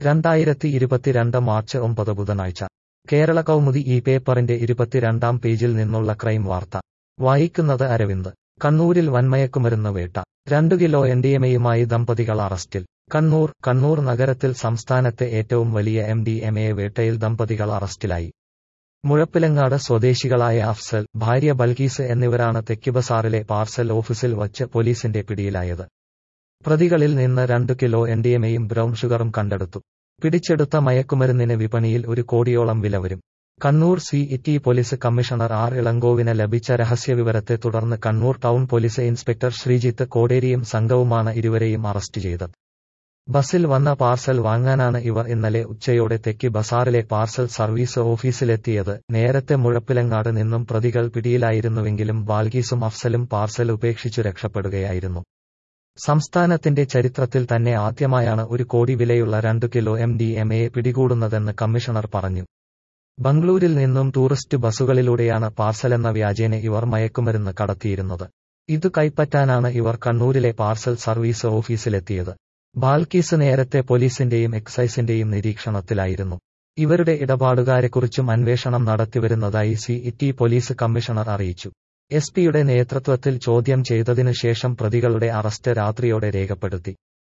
രണ്ടായിരത്തി ഇരുപത്തിരണ്ട് മാർച്ച് ഒമ്പത് ബുധനാഴ്ച കേരള കൗമുദി ഈ പേപ്പറിന്റെ ഇരുപത്തിരണ്ടാം പേജിൽ നിന്നുള്ള ക്രൈം വാർത്ത വായിക്കുന്നത് അരവിന്ദ് കണ്ണൂരിൽ വൻമയക്കുമരുന്ന് വേട്ട രണ്ടു കിലോ എൻഡിഎമയുമായി ദമ്പതികൾ അറസ്റ്റിൽ കണ്ണൂർ കണ്ണൂർ നഗരത്തിൽ സംസ്ഥാനത്തെ ഏറ്റവും വലിയ എം ഡി എം എ വേട്ടയിൽ ദമ്പതികൾ അറസ്റ്റിലായി മുഴപ്പിലങ്ങാട് സ്വദേശികളായ അഫ്സൽ ഭാര്യ ബൽഗീസ് എന്നിവരാണ് തെക്കിബസാറിലെ പാർസൽ ഓഫീസിൽ വച്ച് പോലീസിന്റെ പിടിയിലായത് പ്രതികളിൽ നിന്ന് രണ്ടു കിലോ എൻഡിഎമയും ബ്രൗൺ ഷുഗറും കണ്ടെടുത്തു പിടിച്ചെടുത്ത മയക്കുമരുന്നിന് വിപണിയിൽ ഒരു കോടിയോളം വില വരും Kannur city police commissioner R ഇളങ്കോവിന് ലഭിച്ച രഹസ്യവിവരത്തെ തുടർന്ന് Kannur town police inspector Sreejith കോടേരിയും സംഘവുമാണ് ഇരുവരെയും അറസ്റ്റ് ചെയ്തത് ബസിൽ വന്ന പാർസൽ വാങ്ങാനാണ് ഇവർ ഇന്നലെ ഉച്ചയോടെ തെക്കി ബസാറിലെ പാർസൽ സർവീസ് ഓഫീസിലെത്തിയത് നേരത്തെ മുഴപ്പിലങ്ങാട് നിന്നും പ്രതികൾ പിടിയിലായിരുന്നുവെങ്കിലും ബാൽഗീസും അഫ്സലും പാർസൽ ഉപേക്ഷിച്ചു രക്ഷപ്പെടുകയായിരുന്നു സംസ്ഥാനത്തിന്റെ ചരിത്രത്തിൽ തന്നെ ആദ്യമായാണ് ഒരു കോടി വിലയുള്ള രണ്ടു kilo M D M A പിടികൂടുന്നതെന്ന് കമ്മീഷണർ പറഞ്ഞു ബംഗളൂരിൽ നിന്നും ടൂറിസ്റ്റ് ബസ്സുകളിലൂടെയാണ് പാർസലെന്ന വ്യാജേന ഇവർ മയക്കുമരുന്ന് കടത്തിയിരുന്നത് ഇത് കൈപ്പറ്റാനാണ് ഇവർ കണ്ണൂരിലെ പാർസൽ സർവീസ് ഓഫീസിലെത്തിയത് ബാൽക്കീസ് നേരത്തെ പോലീസിന്റെയും എക്സൈസിന്റെയും നിരീക്ഷണത്തിലായിരുന്നു ഇവരുടെ ഇടപാടുകാരെക്കുറിച്ചും അന്വേഷണം നടത്തിവരുന്നതായി സി ഇറ്റി പോലീസ് കമ്മീഷണർ അറിയിച്ചു എസ് പിയുടെ നേതൃത്വത്തിൽ ചോദ്യം ചെയ്തതിനു ശേഷം പ്രതികളുടെ അറസ്റ്റ് രാത്രിയോടെ രേഖപ്പെടുത്തി